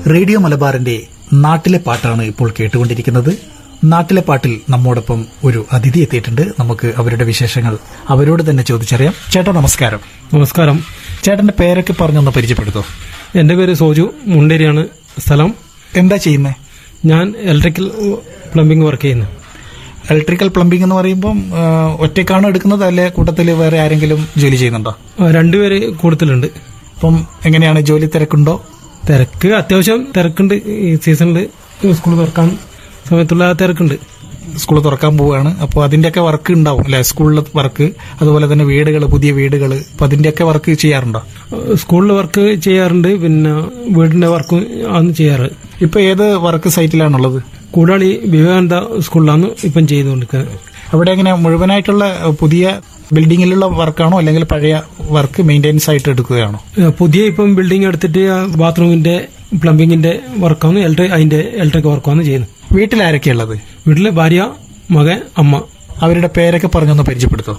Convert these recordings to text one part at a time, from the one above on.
Radio മലബാറിന്റെ നാട്ടിലെ പാട്ടാണ് ഇപ്പോൾ കേട്ടുകൊണ്ടിരിക്കുന്നത് നാട്ടിലെ പാട്ടിൽ നമ്മോടൊപ്പം ഒരു അതിഥി എത്തിയിട്ടുണ്ട് നമുക്ക് അവരുടെ വിശേഷങ്ങൾ അവരോട് തന്നെ ചോദിച്ചറിയാം ചേട്ടാ നമസ്കാരം നമസ്കാരം ചേട്ടന്റെ പേരൊക്കെ പറഞ്ഞൊന്ന് പരിചയപ്പെടുത്തോ എൻ്റെ പേര് സോജു മുണ്ടേരിയാണ് സ്ഥലം എന്താ ചെയ്യുന്നത് ഞാൻ ഇലക്ട്രിക്കൽ പ്ലംബിംഗ് വർക്ക് ചെയ്യുന്നു ഇലക്ട്രിക്കൽ പ്ലംബിംഗ് എന്ന് പറയുമ്പോൾ ഒറ്റയ്ക്കാണോ എടുക്കുന്നത് അല്ലെ കൂട്ടത്തിൽ വേറെ ആരെങ്കിലും ജോലി ചെയ്യുന്നുണ്ടോ ആ, രണ്ടുപേര് കൂടുതലുണ്ട് അപ്പം എങ്ങനെയാണ് ജോലി തിരക്കുണ്ടോ തിരക്ക് അത്യാവശ്യം തിരക്കുണ്ട് ഈ സീസണിൽ സ്കൂൾ തുറക്കാൻ സമയത്തുള്ള തിരക്കുണ്ട് സ്കൂൾ തുറക്കാൻ പോവുകയാണ് അപ്പോൾ അതിന്റെയൊക്കെ വർക്ക് ഉണ്ടാവും അല്ലെ സ്കൂളിലെ വർക്ക് അതുപോലെ തന്നെ വീടുകൾ പുതിയ വീടുകൾ അപ്പൊ അതിന്റെയൊക്കെ വർക്ക് ചെയ്യാറുണ്ടോ സ്കൂളിൽ വർക്ക് ചെയ്യാറുണ്ട് പിന്നെ വീടിന്റെ വർക്കും ആണ് ചെയ്യാറ് ഇപ്പൊ ഏത് വർക്ക് സൈറ്റിലാണുള്ളത് കൂടാളി വിവേകാനന്ദ സ്കൂളിലാണ് ഇപ്പം ചെയ്തുകൊണ്ടിരിക്കുന്നത് അവിടെ എങ്ങനെ മുഴുവനായിട്ടുള്ള അഹ്, പുതിയ ബിൽഡിങ്ങിലുള്ള വർക്കാണോ അല്ലെങ്കിൽ പഴയ വർക്ക് മെയിൻ്റെനൻസ് ആയിട്ട് എടുക്കുകയാണോ ഏ, പുതിയ ഇപ്പം ബിൽഡിംഗ് എടുത്തിട്ട് ആ ബാത്റൂമിന്റെ പ്ലംബിങ്ങിന്റെ വർക്കാണ് ഇലക്ട്രിക് അതിന്റെ ഇലക്ട്രിക് വർക്കാണ് ചെയ്യുന്നത് വീട്ടിൽ ആരൊക്കെയുള്ളത് വീട്ടില് ഭാര്യ മകൻ അമ്മ അവരുടെ പേരൊക്കെ പറഞ്ഞൊന്ന് പരിചയപ്പെടുത്തോ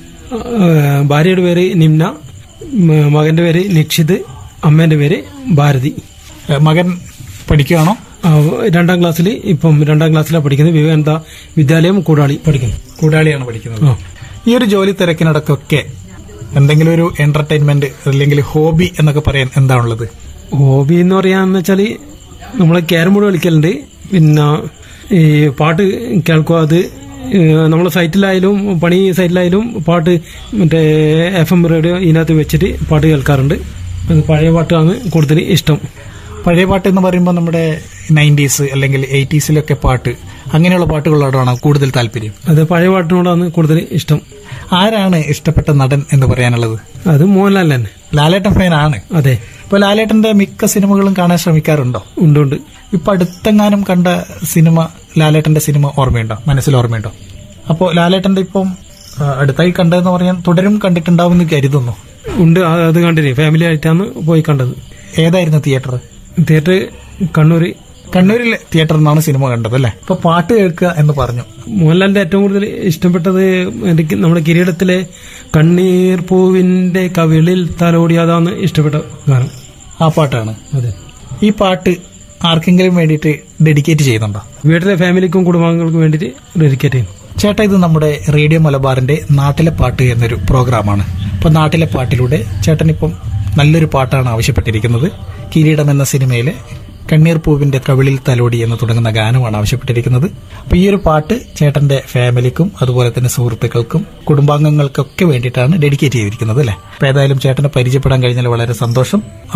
ഏഹ് ഭാര്യയുടെ പേര് നിംന മ- മകന്റെ പേര് നിക്ഷിത് അമ്മേന്റെ പേര് ഭാരതി അഹ്, മകൻ പഠിക്കുകയാണോ ആ, രണ്ടാം ക്ലാസ്സിൽ ഇപ്പം രണ്ടാം ക്ലാസ്സിലാണ് പഠിക്കുന്നത് വിവേകാനന്ദ വിദ്യാലയം കൂടാളി പഠിക്കുന്നു കൂടാളിയാണ് പഠിക്കുന്നത് ആ. ഈ ഒരു ജോലി തിരക്കിനിടക്കൊക്കെ എന്തെങ്കിലും ഒരു എന്റർടൈൻമെന്റ് അല്ലെങ്കിൽ ഹോബി എന്നൊക്കെ പറയാൻ എന്താണുള്ളത് ഹോബി എന്ന് പറയാന്ന് വെച്ചാല് നമ്മള് ക്യാരം ബോർഡ് കളിക്കലുണ്ട് പിന്നെ ഈ പാട്ട് കേൾക്കുക അത് ഏഹ് നമ്മളെ സൈറ്റിലായാലും പണി സൈറ്റിലായാലും പാട്ട് മറ്റേ എഫ് എം റേഡിയോ ഇതിനകത്ത് വെച്ചിട്ട് പാട്ട് കേൾക്കാറുണ്ട് അത് പഴയ പാട്ടാണ് കൂടുതൽ ഇഷ്ടം പഴയ പാട്ട് എന്ന് പറയുമ്പോൾ നമ്മുടെ നയൻറ്റീസ് അല്ലെങ്കിൽ എയ്റ്റീസിലൊക്കെ പാട്ട് അങ്ങനെയുള്ള പാട്ടുകളോടാണ് കൂടുതൽ താല്പര്യം അത് പഴയ പാട്ടിനോടാണ് കൂടുതൽ ഇഷ്ടം ആരാണ് ഇഷ്ടപ്പെട്ട നടൻ എന്ന് പറയാനുള്ളത് അത് മോഹൻലാൽ തന്നെ ലാലേട്ടൻ ഫാനാണ് അതെ ഇപ്പൊ ലാലേട്ടന്റെ മിക്ക സിനിമകളും കാണാൻ ശ്രമിക്കാറുണ്ടോ ഉണ്ട് ഉണ്ട് ഇപ്പൊ അടുത്തെങ്ങാനും കണ്ട സിനിമ ലാലേട്ടന്റെ സിനിമ ഓർമ്മയുണ്ടോ മനസ്സിൽ ഓർമ്മയുണ്ടോ അപ്പോ ലാലേട്ടന്റെ ഇപ്പം ആ, അടുത്തായി കണ്ടതെന്ന് പറയാൻ തുടരും കണ്ടിട്ടുണ്ടാവും എന്ന് കരുതുന്നു ഉണ്ട് ആ- അത് കണ്ടിന് ഫാമിലി ആയിട്ടാണ് പോയി കണ്ടത് ഏതായിരുന്നു തിയേറ്റർ തിയേറ്റർ കണ്ണൂര് കണ്ണൂരിലെ തിയേറ്ററിൽ നിന്നാണ് സിനിമ കണ്ടത് അല്ലേ ഇപ്പൊ പാട്ട് കേൾക്കുക എന്ന് പറഞ്ഞു മോഹൻലാലിന്റെ ഏറ്റവും കൂടുതൽ ഇഷ്ടപ്പെട്ടത് എനിക്ക് നമ്മുടെ കിരീടത്തിലെ കണ്ണീർ പൂവിന്റെ കവിളിൽ തലോടിയതാണ് ഇഷ്ടപ്പെട്ട ഗാനം ആ പാട്ടാണ് അതെ ഈ പാട്ട് ആർക്കെങ്കിലും വേണ്ടിയിട്ട് ഡെഡിക്കേറ്റ് ചെയ്യുന്നുണ്ടോ വീട്ടിലെ ഫാമിലിക്കും കുടുംബാംഗങ്ങൾക്കും വേണ്ടിയിട്ട് ഡെഡിക്കേറ്റ് ചെയ്യും ചേട്ടാ ഇത് നമ്മുടെ റേഡിയോ മലബാറിന്റെ നാട്ടിലെ പാട്ട് എന്നൊരു പ്രോഗ്രാമാണ് ഇപ്പൊ നാട്ടിലെ പാട്ടിലൂടെ ചേട്ടൻ ഇപ്പം നല്ലൊരു പാട്ടാണ് ആവശ്യപ്പെട്ടിരിക്കുന്നത് കിരീടം എന്ന സിനിമയിലെ കണ്ണീർ പൂവിന്റെ കവിളിൽ തലോടി എന്ന് തുടങ്ങുന്ന ഗാനമാണ് ആവശ്യപ്പെട്ടിരിക്കുന്നത് അപ്പൊ ഈ ഒരു പാട്ട് ചേട്ടന്റെ ഫാമിലിക്കും അതുപോലെ തന്നെ സുഹൃത്തുക്കൾക്കും കുടുംബാംഗങ്ങൾക്കൊക്കെ വേണ്ടിയിട്ടാണ് ഡെഡിക്കേറ്റ് ചെയ്തിരിക്കുന്നത് അല്ലെ അപ്പൊ ഏതായാലും ചേട്ടനെ പരിചയപ്പെടാൻ കഴിഞ്ഞാൽ വളരെ സന്തോഷം